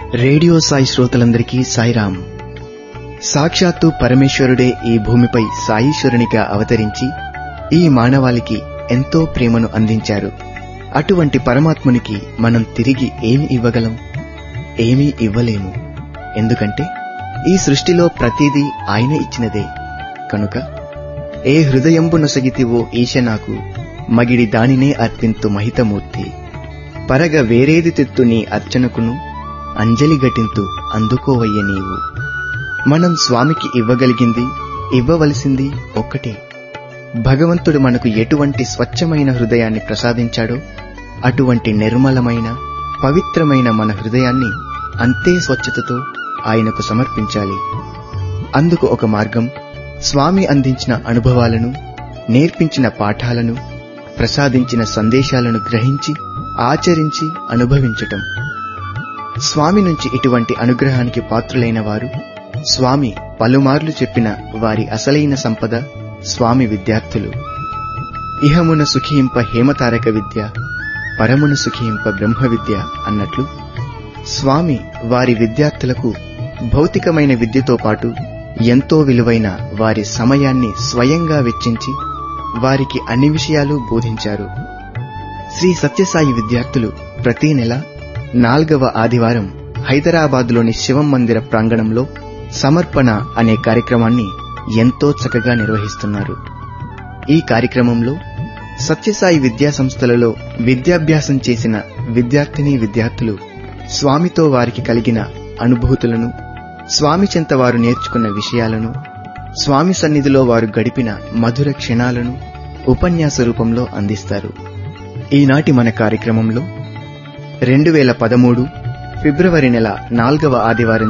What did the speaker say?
radio Sai శ్రోతలందరికీ సాయిరాం సాక్షాత్తు పరమేశ్వరుడే ఈ భూమిపై సాయీశ్వరునిగా అవతరించి ఈ మానవాళికి ఎంతో ప్రేమను అందించారు అటువంటి పరమాత్మునికి మనం తిరిగి ఏమి ఇవ్వగలం ఏమీ ఇవ్వలేము ఎందుకంటే ఈ సృష్టిలో ప్రతిదీ ఆయన ఇచ్చినదే కనుక ఏ హృదయంబు నొసగితివో ఈశ నాకు మగిడి దానినే అర్పింతు మహితమూర్తి పరగ వేరేది తెత్తు నీ అర్చనకును అంజలి ఘటింతు అందుకోవయ్య నీవు మనం స్వామికి ఇవ్వగలిగింది ఇవ్వవలసింది ఒక్కటే భగవంతుడు మనకు ఎటువంటి స్వచ్ఛమైన హృదయాన్ని ప్రసాదించాడో అటువంటి నిర్మలమైన పవిత్రమైన మన హృదయాన్ని అంతే స్వచ్ఛతతో ఆయనకు సమర్పించాలి అందుకు ఒక మార్గం స్వామి అందించిన అనుభవాలను నేర్పించిన పాఠాలను ప్రసాదించిన సందేశాలను గ్రహించి ఆచరించి అనుభవించటం స్వామి నుంచి ఇటువంటి అనుగ్రహానికి పాత్రులైన వారు స్వామి పలుమార్లు చెప్పిన వారి అసలైన సంపద స్వామి విద్యార్థులు ఇహమున సుఖింప హేమతారక విద్య పరమున సుఖింప బ్రహ్మ విద్య అన్నట్లు స్వామి వారి విద్యార్థులకు భౌతికమైన విద్యతో పాటు ఎంతో విలువైన వారి సమయాన్ని స్వయంగా వెచ్చించి వారికి అన్ని విషయాలు బోధించారు శ్రీ సత్యసాయి విద్యార్థులు ప్రతి నెల నాల్గవ ఆదివారం హైదరాబాద్లోని శివం మందిర ప్రాంగణంలో సమర్పణ అనే కార్యక్రమాన్ని ఎంతో చక్కగా నిర్వహిస్తున్నారు ఈ కార్యక్రమంలో సత్యసాయి విద్యా సంస్థలలో విద్యాభ్యాసం చేసిన విద్యార్థిని విద్యార్థులు స్వామితో వారికి కలిగిన అనుభూతులను స్వామి చెంత వారు నేర్చుకున్న విషయాలను స్వామి సన్నిధిలో వారు గడిపిన మధుర క్షణాలను ఉపన్యాస రూపంలో అందిస్తారు ఈనాటి మన కార్యక్రమంలో రెండు వేల పదమూడు ఫిబ్రవరి నెల నాల్గవ ఆదివారం